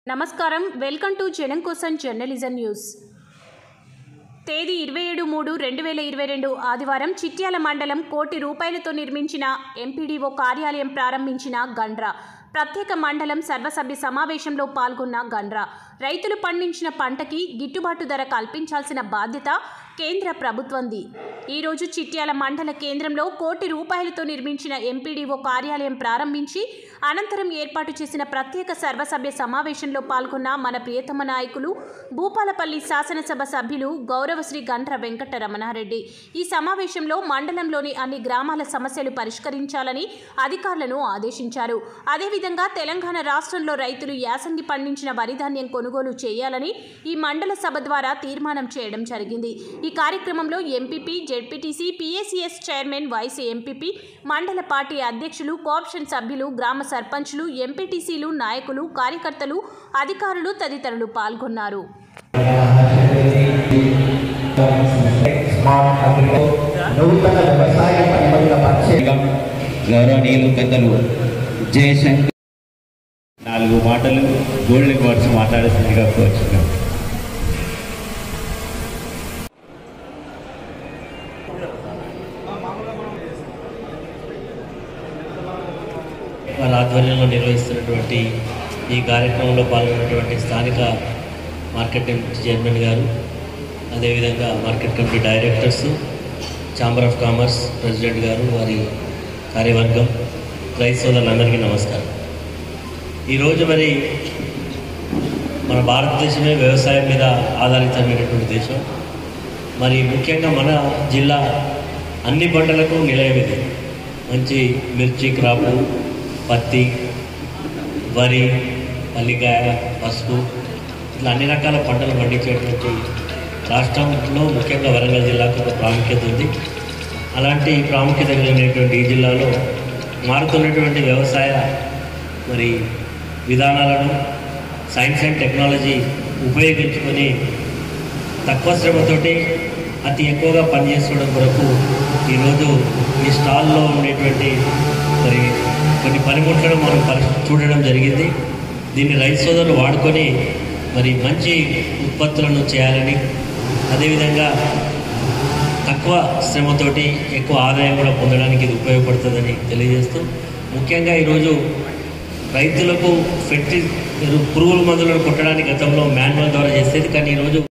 నమస్కారం welcome to జనం కోసం జర్నలిజం న్యూస్ తేదీ ఇరవై ఏడు మూడు రెండు వేల ఇరవై రెండు ఆదివారం చిట్యాల మండలం కోటి రూపాయలతో నిర్మించిన ఎంపీడీఓ కార్యాలయం ప్రారంభించిన గండ్ర ప్రత్యేక మండలం సర్వసభ్య సమావేశంలో పాల్గొన్న గండ్ర రైతులు పండించిన పంటకి గిట్టుబాటు ధర కల్పించాల్సిన బాధ్యత కేంద్ర ప్రభుత్వంది ఈరోజు చిట్యాల మండల కేంద్రంలో కోటి రూపాయలతో నిర్మించిన ఎంపీడీఓ కార్యాలయం ప్రారంభించి అనంతరం ఏర్పాటు చేసిన ప్రత్యేక సర్వసభ్య సమావేశంలో పాల్గొన్న మన ప్రియతమ నాయకులు భూపాలపల్లి శాసనసభ సభ్యులు గౌరవశ్రీ గంట్ర వెంకట రమణారెడ్డి ఈ సమావేశంలో మండలంలోని అన్ని గ్రామాల సమస్యలు పరిష్కరించాలని అధికారులను ఆదేశించారు అదేవిధంగా తెలంగాణ రాష్ట్రంలో రైతులు యాసంగి పండించిన వరి ధాన్యం కొనుగోలు చేయాలని ఈ మండల సభ ద్వారా తీర్మానం చేయడం జరిగింది ఈ కార్యక్రమంలో MPP ZPTC PACS chairman vice MPP మండల పార్టీ అధ్యక్షులు కోఆప్షన్ సభ్యులు గ్రామ సర్పంచ్లు ఎంపీటీసీలు నాయకులు కార్యకర్తలు అధికారులు తదితరులు పాల్గొన్నారు స్మార్ట్ అగ్రికో నూతన వ్యవసాయ పనిముట్ల పరిచయం గౌరవనీయులు పెద్దలు జయశంకర్ నాలుగు మాటలు గోల్డెన్ వర్డ్స్ మాట్లాడాల్సిందిగా కోరుచున్నాం వారి ఆధ్వర్యంలో నిర్వహిస్తున్నటువంటి ఈ కార్యక్రమంలో పాల్గొన్నటువంటి స్థానిక మార్కెట్ కమిటీ చైర్మన్ గారు అదేవిధంగా market committee directors chamber of commerce president గారు వారి కార్యవర్గం రైతు సోదరులందరికీ నమస్కారం ఈరోజు మరి మన భారతదేశమే వ్యవసాయం మీద ఆధారితమైనటువంటి దేశం మరి ముఖ్యంగా మన జిల్లా అన్ని పంటలకు నిలయం ఇది మంచి మిర్చి క్రాపు పత్తి వరి పల్లికాయ పసుపు ఇట్లా అన్ని రకాల పంటలు పండించేటువంటి రాష్ట్రంలో ముఖ్యంగా వరంగల్ జిల్లాకు ఒక ప్రాముఖ్యత ఉంది అలాంటి ప్రాముఖ్యత కలిగినటువంటి ఈ జిల్లాలో మారుతున్నటువంటి వ్యవసాయ మరి విధానాలను సైన్స్ అండ్ టెక్నాలజీ ఉపయోగించుకొని తక్కువ శ్రమతోటి అతి ఎక్కువగా పనిచేసుకోవడం కొరకు ఈరోజు ఈ స్టాల్లో ఉండేటువంటి మరి కొన్ని పనిముట్లను మనం పరి చూడడం జరిగింది దీన్ని రైతు సోదరులు వాడుకొని మరి మంచి ఉత్పత్తులను చేయాలని అదేవిధంగా తక్కువ శ్రమతోటి ఎక్కువ ఆదాయం కూడా పొందడానికి ఇది ఉపయోగపడుతుందని తెలియజేస్తూ ముఖ్యంగా ఈరోజు రైతులకు ఫెర్టి పురుగుల మందులను కొట్టడానికి గతంలో మాన్యువల్ ద్వారా చేసేది కానీ ఈరోజు